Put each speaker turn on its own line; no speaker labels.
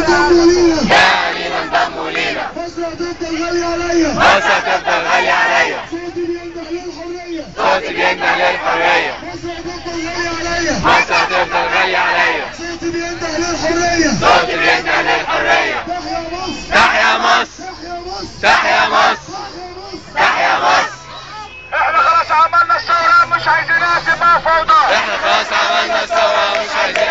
انضموا لينا
تاني انضموا لينا
مصر هتفضل غالية عليا
مصر هتفضل غالية عليا
صوتي بينده للحرية
صوتي بينده للحرية
مصر هتفضل غالية عليا
مصر هتفضل غالية عليا
صوتي بينده للحرية
صوتي بينده للحرية
تحيا مصر
تحيا مصر
تحيا مصر
تحيا مصر تحيا مصر
احنا خلاص عملنا الثورة مش عايزينها تبقى فوضى
احنا خلاص عملنا ثورة مش عايزين